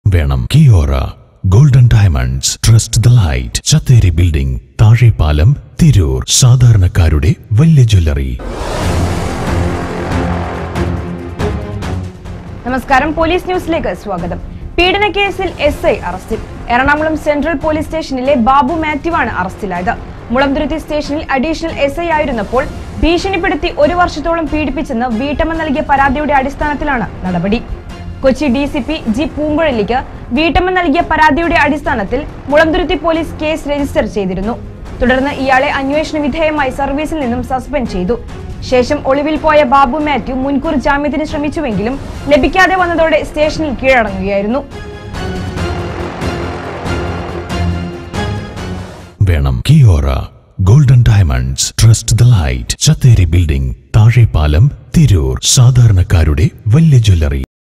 വേണം Kiora golden diamonds trust the light Chatheri building Thazhepalam Tirur സാധാരണക്കാരുടെ വലിയ ജ്വല്ലറി നമസ്കാരം പോലീസ് ന്യൂസിലേക്ക് സ്വാഗതം പീഡന കേസിൽ എസ് ഐ അറസ്റ്റിൽ എറണാകുളം സെൻട്രൽ പോലീസ് സ്റ്റേഷനിലെ ബാബു മാത്യു ആണ് അറസ്റ്റിലായത് മുളന്തുരുത്തി സ്റ്റേഷനിൽ അഡീഷണൽ എസ് ഐ ആയിരുന്നപ്പോൾ ഭീഷണിപ്പെടുത്തി ഒരു വർഷത്തോളം പീഡിപ്പിച്ചെന്ന് വീട്ടമ്മ നൽകിയ പരാതിയുടെ അടിസ്ഥാനത്തിലാണ് നടപടി Kochi D C P G പൂങ്കുഴലിക്ക് വീട്ടമ്മ നൽകിയ പരാതിയുടെ അടിസ്ഥാനത്തിൽ മുളന്തുരുത്തി പോലീസ് കേസ് രജിസ്റ്റർ ചെയ്തിരുന്നു തുടർന്ന് ഇയാളെ അന്വേഷണ വിധേയമായി സർവീസിൽ നിന്നും സസ്പെൻഡ് ചെയ്തു ശേഷം ഒളിവിൽ പോയ ബാബു മാത്യു മുൻകൂർ ജാമ്യത്തിന് ശ്രമിച്ചുവെങ്കിലും ലഭിക്കാതെ വന്നതോടെ സ്റ്റേഷനിൽ കീഴടങ്ങുകയായിരുന്നു വേണം Kiora golden diamonds trust the light Chatheri building Thazhepalam Tirur സാധാരണക്കാരുടെ വലിയ ജ്വല്ലറി